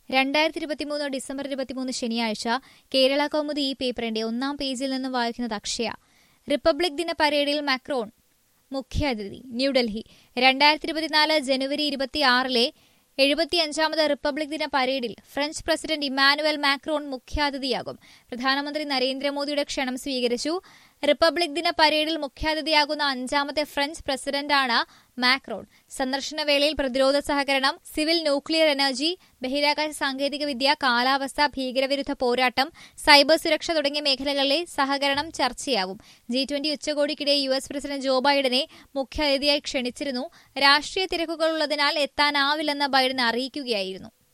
രണ്ടായിരത്തി ഇരുപത്തിമൂന്ന് ഡിസംബർ ഇരുപത്തിമൂന്ന് ശനിയാഴ്ച കേരള കൗമുദി ഈ പേപ്പറിന്റെ ഒന്നാം പേജിൽ നിന്ന് വായിക്കുന്നത് അക്ഷയ റിപ്പബ്ലിക് ദിന പരേഡിൽ മാക്രോൺ മുഖ്യാതിഥി ന്യൂഡൽഹി രണ്ടായിരത്തി ഇരുപത്തിനാല് ജനുവരി ഇരുപത്തിയാറിലെ എഴുപത്തിയഞ്ചാമത് റിപ്പബ്ലിക് ദിന പരേഡിൽ ഫ്രഞ്ച് പ്രസിഡന്റ് ഇമാനുവൽ മാക്രോൺ മുഖ്യാതിഥിയാകും പ്രധാനമന്ത്രി നരേന്ദ്രമോദിയുടെ ക്ഷണം സ്വീകരിച്ചു റിപ്പബ്ലിക് ദിന പരേഡിൽ മുഖ്യാതിഥിയാകുന്ന അഞ്ചാമത്തെ ഫ്രഞ്ച് പ്രസിഡന്റാണ് മാക്രോൺ സന്ദർശന വേളയിൽ പ്രതിരോധ സഹകരണം സിവിൽ ന്യൂക്ലിയർ എനർജി ബഹിരാകാശ സാങ്കേതികവിദ്യ കാലാവസ്ഥ ഭീകരവിരുദ്ധ പോരാട്ടം സൈബർ സുരക്ഷ തുടങ്ങിയ മേഖലകളിലെ സഹകരണം ചർച്ചയാവും ജി ട്വന്റി ഉച്ചകോടിക്കിടെ യു എസ് പ്രസിഡന്റ് ജോ ബൈഡനെ മുഖ്യാതിഥിയായി ക്ഷണിച്ചിരുന്നു രാഷ്ട്രീയ തിരക്കുകളുള്ളതിനാൽ എത്താനാവില്ലെന്ന് ബൈഡൻ അറിയിക്കുകയായിരുന്നു